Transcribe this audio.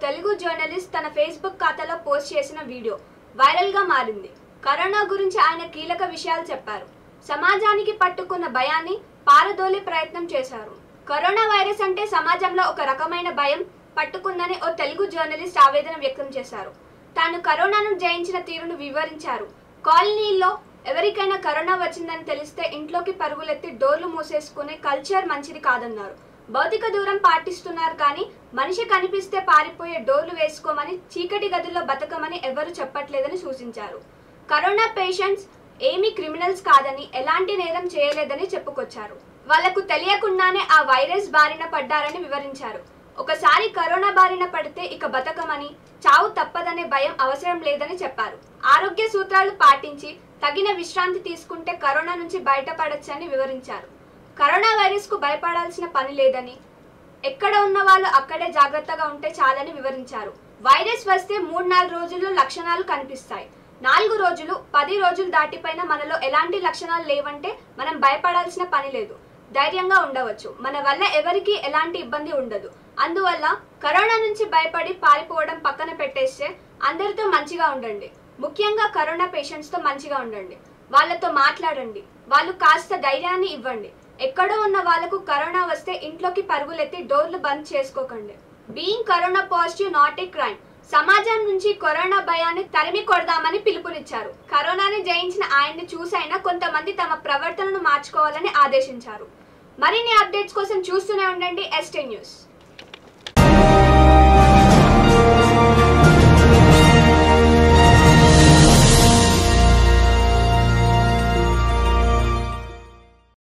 Telugu journalist తన Facebook ఖాతాలో post చేసిన వీడియో వైరల్గా మారింది కరోనా గురించి ఆయన కీలక విషయాలు చెప్పారు సమాజానికి పట్టుకున్న భయాన్ని పారదోలే ప్రయత్నం చేశారు కరోనా వైరస్ అంటే సమాజంలో ఒక రకమైన భయం పట్టుకుందని ఓ తెలుగు జర్నలిస్ట్ ఆవేదన వ్యక్తం చేశారు తాను కరోనాను జయించిన తీరును వివరించారు కాలనీల్లో ఎవరికైనా కరోనా వచ్చిందని తెలిస్తే ఇంట్లోకి పరుగులెత్తి డోర్లు మూసేసుకునే కల్చర్ మంచిది కాదన్నారు భౌతిక దూరం పాటిస్తున్నారు కానీ మనిషి కనిపిస్తే పారిపోయే డోర్లు వేసుకోమని చీకటి గదుల్లో బతకమని ఎవరు చెప్పట్లేదని సూచించారు కరోనా పేషెంట్స్ ఏమీ క్రిమినల్స్ కాదని ఎలాంటి నేరం చేయలేదని చెప్పుకొచ్చారు వాళ్లకు తెలియకుండానే ఆ వైరస్ బారిన పడ్డారని వివరించారు ఒకసారి కరోనా బారిన పడితే ఇక బతకమని చావు తప్పదనే భయం అవసరం లేదని చెప్పారు ఆరోగ్య సూత్రాలు పాటించి తగిన విశ్రాంతి తీసుకుంటే కరోనా నుంచి బయటపడొచ్చని వివరించారు కరోనా వైరస్ కు భయపడాల్సిన పని లేదని ఎక్కడ ఉన్న వాళ్ళు అక్కడే జాగ్రత్తగా ఉంటే చాలని వివరించారు వైరస్ వస్తే మూడు నాలుగు రోజుల్లో లక్షణాలు కనిపిస్తాయి నాలుగు రోజులు పది రోజులు దాటిపైన మనలో ఎలాంటి లక్షణాలు లేవంటే మనం భయపడాల్సిన పని లేదు ధైర్యంగా ఉండవచ్చు మన వల్ల ఎవరికీ ఎలాంటి ఇబ్బంది ఉండదు అందువల్ల కరోనా నుంచి భయపడి పారిపోవడం పక్కన పెట్టేస్తే అందరితో మంచిగా ఉండండి ముఖ్యంగా కరోనా పేషెంట్స్ తో మంచిగా ఉండండి వాళ్ళతో మాట్లాడండి వాళ్ళు కాస్త ధైర్యాన్ని ఇవ్వండి ఎక్కడో ఉన్న వాళ్ళకు కరోనా వస్తే ఇంట్లోకి పరుగులెత్తి డోర్లు బంద్ చేసుకోకండి being corona positive not a crime సమాజం నుంచి కరోనా భయాన్ని తరిమి కొడదామని పిలుపునిచ్చారు కరోనాని జయించిన ఆయన్ని చూసైనా కొంతమంది తమ ప్రవర్తనను మార్చుకోవాలని ఆదేశించారు మరిన్ని అప్డేట్స్ కోసం చూస్తూనే ఉండండి ఎస్టే న్యూస్